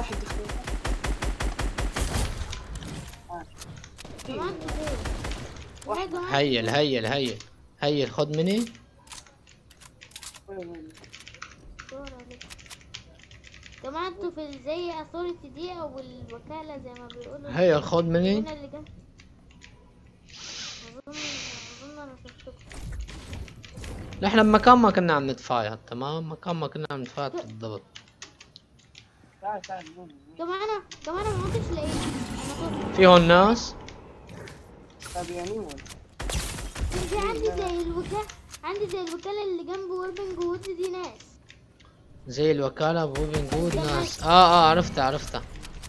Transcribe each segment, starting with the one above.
واحد دخل جماعة انتوا فين؟ لا يا جماعة هيل هيل هيل هيل خد مني دور عليك. جماعة انتوا في زي اثوريتي دي او الوكالة زي ما بيقولوا هيل خد مني هنا اللي جنب اظن اظن انا شفتكم نحن بمكان ما كنا عم نتفايت تمام مكان ما كنا عم نتفايت بالضبط تعال تعال نقوم. جماعة انا جماعة انا ما كنتش لاقيه انا كنت في هون ناس طب يعني وين؟ كان في عندي زي الوكالة عندي زي الوكالة اللي جنب ويربنج وودز دي ناس زي الوكالة بوبين جود ناس اه اه عرفتها عرفتها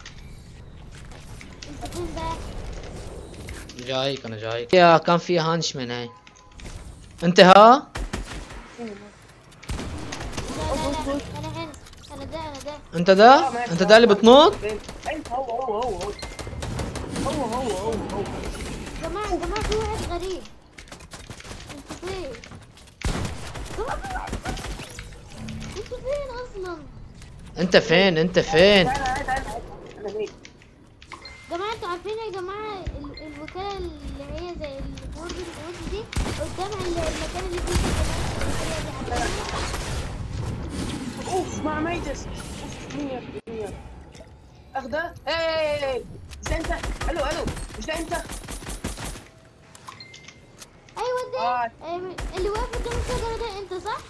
انت فين بقى؟ جايك انا جايك يا كان في هانشمان هاي انت ها لا لا لا انا هنا انا ده انا ده انت ده انت ده اللي بتنط فين؟ انت هو هو هو هو هو هو هو هو جماعة جماعة في واحد غريب انتوا فين؟ جماعة في واحد انتوا فين اصلا؟ انت فين انت فين تعال تعال تعال انا ميت جماعة انتوا عارفين يا جماعة ال- الوكالة اللي هي زي البورد الوقت دي قدامها ال- المكان اللي فيه الوكالة دي عارفينها؟ اوف مع ميتس اوف 100% اخده ايه مش ده انت الو الو مش ده انت ايوه ده آه. ايوه، اللي واقف قدام الشجرة ده انت صح؟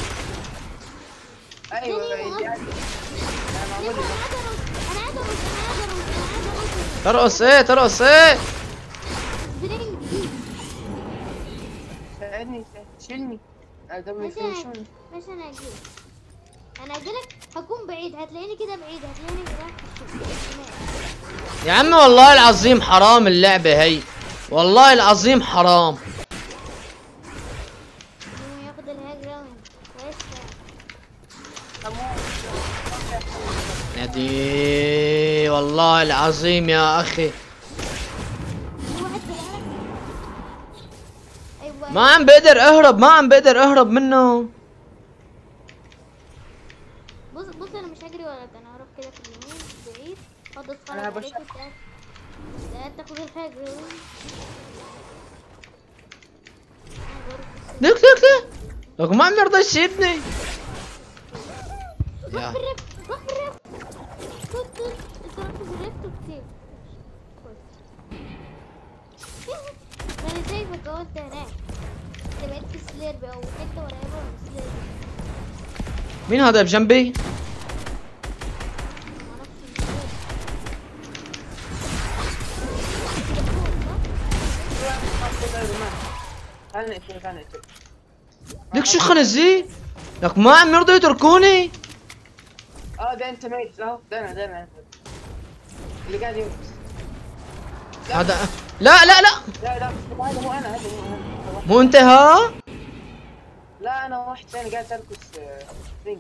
ايوه تاني دي عندي. انا ليه معمول انا قاعد ارقص انا قاعد ارقص انا قاعد ارقص انا قاعد ارقص ترقص ايه ترقص ايه سبرينج دي ساعدني شيلني آه، ده ماشي بيفنشوني. انا ماشي انا اجيلك انا اجيلك هكون بعيد هتلاقيني كده بعيد هتلاقيني رايح الشمال. يا عم والله العظيم حرام اللعبة هي والله العظيم حرام هو ياخد الهاي جراوند كويس تمام. نادي والله العظيم يا اخي في واحد في القلم ايوه ما عم بقدر اهرب ما عم بقدر اهرب منه بص بص انا مش هجري وراك انا هروح كده في اليمين بعيد اقعد اتفرج أنا عليك بش- وانت قاعد- قاعد تاخد الهاي جراوند ليك ليك ليك لك ما عم يرضى يسيبني روح يا بالريفت روح بالريفت كنت انت رحت بالريفت كتير انا شايفك اهو انت هناك انت بقيت في سليربي او حته ولا ايفر من سليربي مين هذا بجنبي معرفش ازاي. كده فوق، صح؟ تعال يا جماعة. تعال نقتل تعال نقتل لك شو خنزي لك ما عم يرضوا يتركوني اه ده انت ميت اهو ده انا ده انا اللي قاعد يموت هذا لا لا لا لا لا هذا مو انا هذا مو انا مو انت ها لا انا واحد ثاني قاعد اركس آه، رينج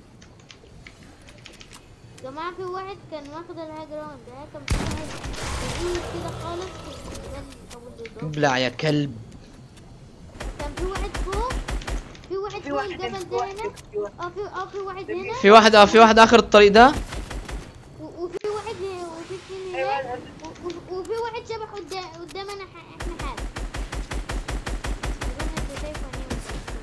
جماعة في واحد كان واخد الهاي جراوند ده كان في واحد بعيد كده خالص في الجبال أو الهضاب. ابلع يا كلب كان في واحد فوق في واحد في فوق واحد الجبل في ده واحد هنا في واحد اه في اه في واحد هنا في واحد اه في واحد اخر الطريق ده و- وفي واحد وفي اثنين ايوه هناك أنا- و- و- وفي واحد شبح قدام قدامنا ح- احنا حاله أظن أنت شايفه عينيه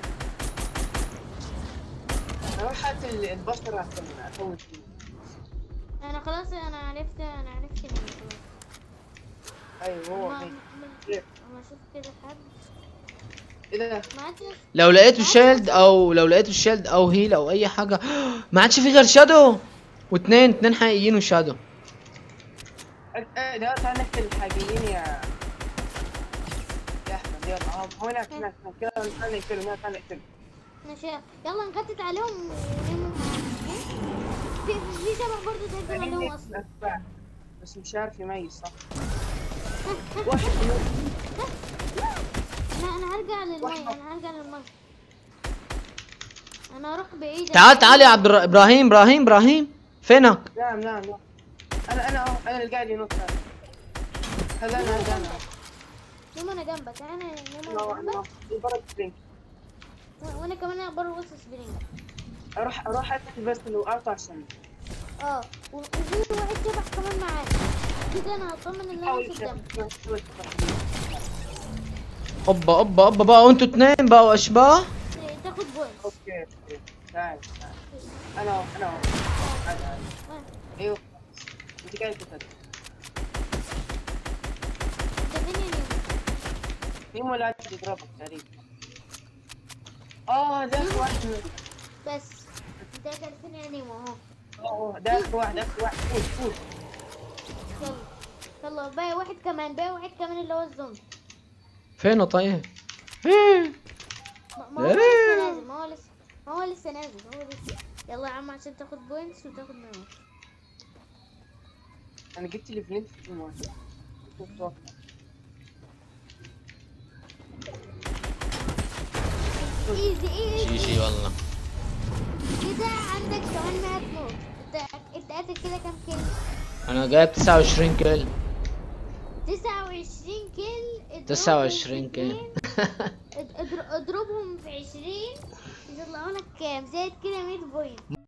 ولا اروح اقتل البشر عشان افوت فيه. إيه. انا خلاص انا عرفت انا عرفت مين خلاص ايوه هو ما هيك. ما- ما اشوف كده حد اذا ما عادش لو لقيته شيلد او لو لقيته شيلد او هيل او اي حاجه ما عادش في غير شادو واثنين اثنين حقيقيين وشادو إيه، ده تعال نقتل الحقيقيين يا يا احمد يلا اه هو هناك هناك هناك. يلا تعال نقتله يلا تعال نقتله ماشي يلا نغتت عليهم ونلمهم في في شبح برضه تهجم عليهم اصلا أتباع. بس مش عارف يميز صح ها، ها، واحد يموت. انا انا هرجع للمي انا هرجع للمي انا هروح بعيد تعال تعال يا عبد الر... ابراهيم ابراهيم ابراهيم فينك نعم نعم نعم انا انا أهو، انا اللي قاعد ينط هذا هذا انا هذا انا نيمو انا جنبك انا نيمو الله انا الله جنبك يبارك فيك و- وانا كمان بره وسط سبرينج اروح اروح اقتل بس لو اقطع عشان اه و- وفي واحد شبح كمان معاه كده انا هطمن ان انا حاول في الدم تشوف اوبا اوبا اوبا بقى وانتوا اتنين بقوا اشباه تاخد بوينت اوكي اوكي تعال تعال انا أهو، انا أهو. تعال تعال آه، ايوه انت قاعد تتكلم انت فين يا نيمو؟ نيمو لا تضربك تقريبا اه ده اخر واحد بس انت كان فين يا نيمو اهو أوه، ده اخر واحد ده اخر واحد فوت فوت يلا يلا باقي واحد كمان باقي واحد كمان اللي هو الزومبي فينه طيب إيه. ما ما هو لسه نازل ما هو لسه ما هو لسه نازل هو لسه يلا يا عم عشان تاخد بوينتس وتاخد نمو انا جبت لي فلنت في تيم واحد شوف توقع. ايزي ايزي جي جي والله كده عندك 800 نقطة انت انت قاتل كده كام كيل؟ انا جايب 29 كيل 29 كيل اضربهم 29 في كيل اتنين، اض- اضر- اضربهم في 20 يطلعوا لك كام؟ زائد كده 100 بوينت